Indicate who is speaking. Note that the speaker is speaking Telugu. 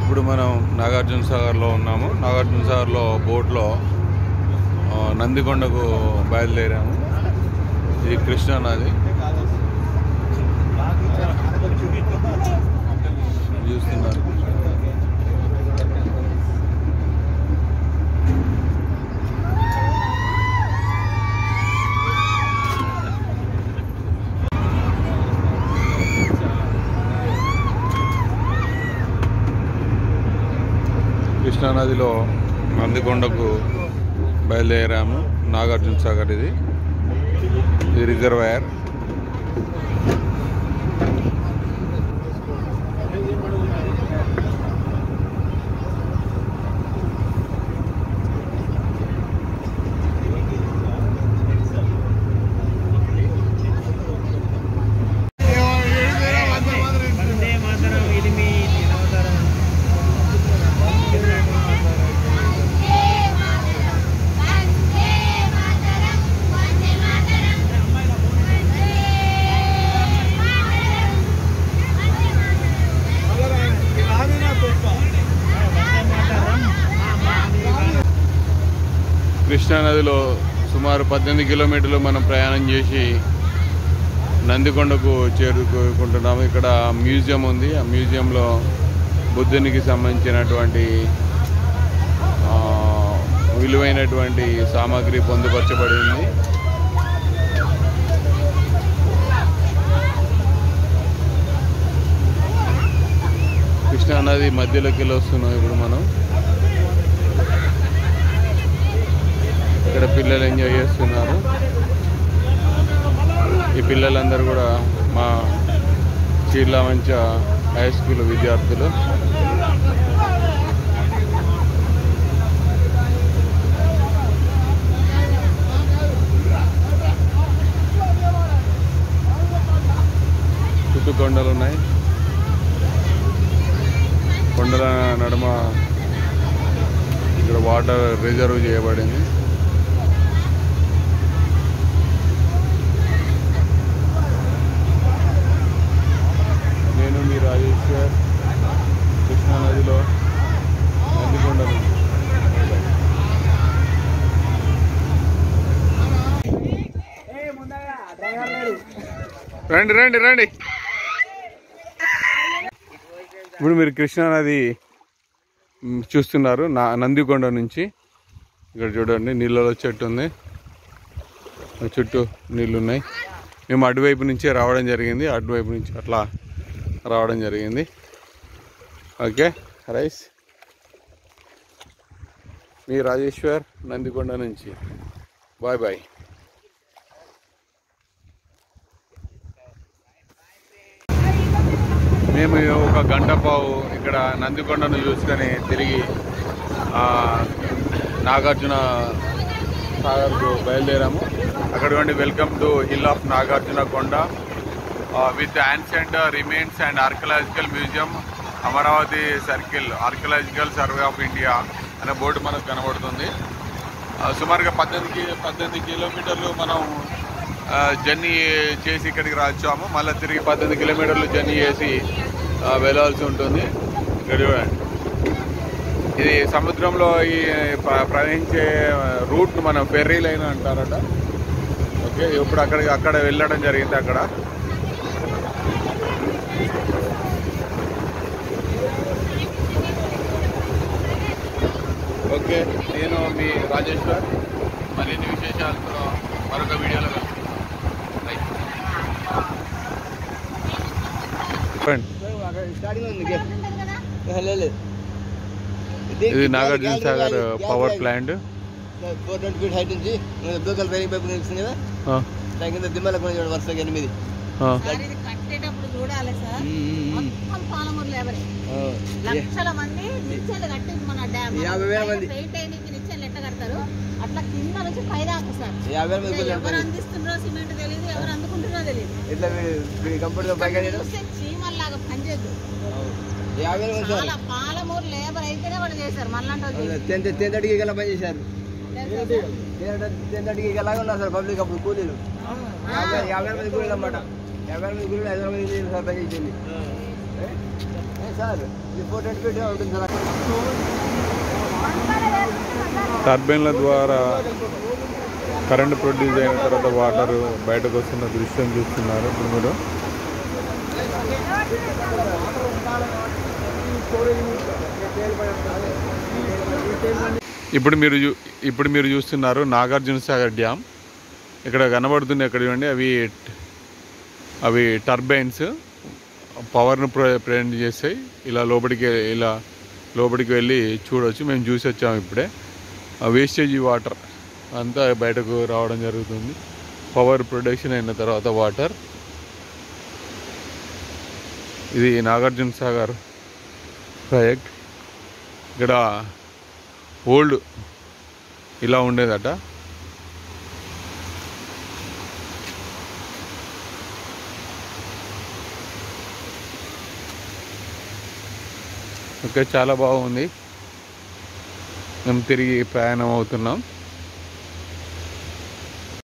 Speaker 1: ఇప్పుడు మనం నాగార్జున సాగర్లో ఉన్నాము నాగార్జున సాగర్లో బోట్లో ఆ, నందికొండకు బయలుదేరాము ఇది కృష్ణా నది చూస్తున్నారు కృష్ణా నదిలో నందికొండకు బయలుదేరాము నాగార్జున సాగర్ ఇది ఇది రిజర్వాయర్
Speaker 2: వందే మాతరం ఇది మీ నిరంతరం
Speaker 1: కృష్ణా నదిలో సుమారు పద్దెనిమిది కిలోమీటర్లు మనం ప్రయాణం చేసి నందికొండకు చేరుకుంటున్నాము ఇక్కడ మ్యూజియం ఉంది ఆ మ్యూజియంలో బుద్ధునికి సంబంధించినటువంటి ఆ, విలువైనటువంటి సామాగ్రి పొందుపరచబడింది కృష్ణా నది మధ్యలోకి వెళ్ళి వస్తున్నాం ఇప్పుడు మనం ఇక్కడ పిల్లలు ఎంజాయ్ చేస్తున్నారు ఈ పిల్లలందరూ కూడా మా చీర్లమంచ హై స్కూల్ విద్యార్థులు చుట్టూ కొండలు ఉన్నాయి కొండల నడుమ ఇక్కడ వాటర్ రిజర్వ్ చేయబడింది నేను మీ రాజేశ్వర్ కృష్ణా నదిలో నందికొండ నుంచి. రండి రండి రండి ఇప్పుడు మీరు కృష్ణా నది మ్, చూస్తున్నారు నా నందికొండ నుంచి ఇక్కడ చూడండి నీళ్ళలో చెట్టు ఉంది ఆ చుట్టూ నీళ్ళు ఉన్నాయి మేము అటువైపు నుంచే రావడం జరిగింది అటువైపు నుంచి అట్లా రావడం జరిగింది ఓకే రైస్ మీ రాజేశ్వర్ నందికొండ నుంచి బాయ్ బాయ్ మేము ఒక గంట పావు ఇక్కడ నందికొండను చూసుకొని తిరిగి ఆ, నాగార్జున సాగర్కు బయలుదేరాము అక్కడ ఉండి welcome to hill of Nagarjuna Konda with ancient remains and archaeological museum Amaravati circle archaeological survey of India అనే బోర్డు మనకు కనబడుతుంది ఆ, సుమారుగా పద్దెనిమిది కి- పద్దెనిమిది కిలోమీటర్లు మనం ఆ, జర్నీ చేసి ఇక్కడికి రాచాము మళ్ళీ తిరిగి పద్దెనిమిది కిలోమీటర్లు జర్నీ చేసి ఆ, వెళ్ళాల్సి ఉంటుంది ఇక్కడ చూడండి ఇది సముద్రంలో ఈ ప్ర- ప్రవహించే రూట్ మనం ఫెర్రీ లైన్ అంటారట ఓకే ఇప్పుడు అక్కడ అక్కడ వెళ్ళడం జరిగింది అక్కడ ఓకే నేను మీ రాజేశ్వర్ మరిన్ని విశేషాలతో మరొక వీడియోలో కలుసుకుంటాం రైట్. ఇది Nagarjuna Sagar power plant
Speaker 3: four twenty feet height నుంచి బ్లోకల్ బైరింగ్ పైప్ కనిపిస్తుంది కదా దాని కింద దిమ్మల కొన్ని చూడండి వరుసగా ఎనిమిది
Speaker 4: సార్ ఇది కట్టేటప్పుడు చూడాలి సార్ మొత్తం పాలమూరు లేబరే లక్షల మంది నిచ్చెలు కట్టి మన డ్యామ్
Speaker 3: యాభై వేల మంది.
Speaker 4: పెయింట్ అయ్యడానికి నిచ్చెలు ఎట్ట కడతారు అట్లా కింద నుంచి పై దాకా సార్
Speaker 3: యాభై వేల మంది
Speaker 4: అంటే
Speaker 3: కూలీలు
Speaker 4: ఎవరు
Speaker 3: ఉంటారు.
Speaker 4: అందిస్తున్నారో సిమెంట్ తెలియదు ఎవరు అందుకుంటున్నారో తెలియదు
Speaker 3: ఇట్లా కంప్యూటర్ పైగా నేను
Speaker 4: చూస్తే చీమల్లాగా పనిచేద్దు
Speaker 3: యాభై వేల మంది సార్
Speaker 4: చాలా పాలమూరు లేబర్ అయితేనే వాళ్ళు చేశారు మళ్ళంటే వాళ్ళు చేశారు.
Speaker 3: టెన్త్ టెన్త్ అడిగి గల పని చేశారు
Speaker 4: తెలుసా సార్?
Speaker 3: టెన్త్ అడిగి గలాగా ఉన్నారు సార్ పబ్లిక్ అప్పుడు కూలీలు యాభై యాభై వేల మంది కూలీలు అన్నమాట యాభై వేల మంది కూలీలు ఐదు వేల మంది సార్ పని చేసింది సార్ ఇది ఫోర్ ట్వంటీ ఫీట్ ఉంటుంది సార్
Speaker 1: టర్బైన్ల ద్వారా కరెంట్ ప్రొడ్యూస్ అయిన తర్వాత వాటర్ బయటకు వస్తున్న దృశ్యం చూస్తున్నారు ఇప్పుడు మీరు ఇప్పుడు మీరు చూ- ఇప్పుడు మీరు చూస్తున్నారు నాగార్జున సాగర్ డ్యామ్ ఇక్కడ కనబడుతుంది ఎక్కడ చూడండి అవి అవి టర్బైన్స్ పవర్ను ప్రొ ప్రజెంట్ చేస్తాయి ఇలా లోపలికి ఇలా లోపలికి వెళ్ళి చూడవచ్చు మేము చూసి వచ్చాము ఇప్పుడే వేస్టేజ్ వాటర్ అంతా బయటకు రావడం జరుగుతుంది పవర్ ప్రొడక్షన్ అయిన తర్వాత వాటర్ ఇది నాగార్జున సాగర్ ప్రాజెక్ట్ ఇక్కడ ఓల్డ్ ఇలా ఉండేదట ఓకే చాలా బాగుంది మేము తిరిగి ప్రయాణం అవుతున్నాం